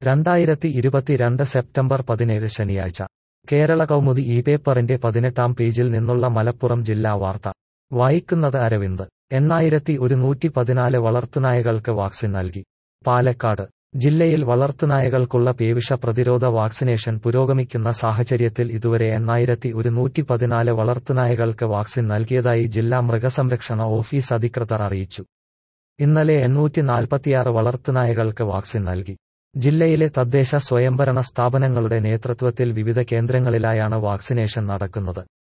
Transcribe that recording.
രണ്ടായിരത്തി ഇരുപത്തിരണ്ട് സെപ്റ്റംബർ പതിനേഴ് ശനിയാഴ്ച കേരള കൗമുദി ഈ പേപ്പറിന്റെ പതിനെട്ടാം പേജിൽ നിന്നുള്ള മലപ്പുറം ജില്ലാ വാർത്ത വായിക്കുന്നത് അരവിന്ദ് എണ്ണായിരത്തി ഒരുന്നൂറ്റി പതിനാല് വളർത്തുനായകൾക്ക് വാക്സിൻ നൽകി പാലക്കാട് ജില്ലയിൽ വളർത്തുനായകൾക്കുള്ള പേവിഷ പ്രതിരോധ വാക്സിനേഷൻ പുരോഗമിക്കുന്ന സാഹചര്യത്തിൽ ഇതുവരെ എണ്ണായിരത്തി ഒരുന്നൂറ്റി പതിനാല് വളർത്തുനായകൾക്ക് വാക്സിൻ നൽകിയതായി ജില്ലാ മൃഗസംരക്ഷണ ഓഫീസ് അധികൃതർ അറിയിച്ചു ഇന്നലെ എണ്ണൂറ്റി നാൽപ്പത്തിയാറ് വളർത്തുനായകൾക്ക് വാക്സിൻ നൽകി ജില്ലയിലെ തദ്ദേശ സ്വയംഭരണ സ്ഥാപനങ്ങളുടെ നേതൃത്വത്തിൽ വിവിധ കേന്ദ്രങ്ങളിലായാണ് വാക്സിനേഷൻ നടക്കുന്നത്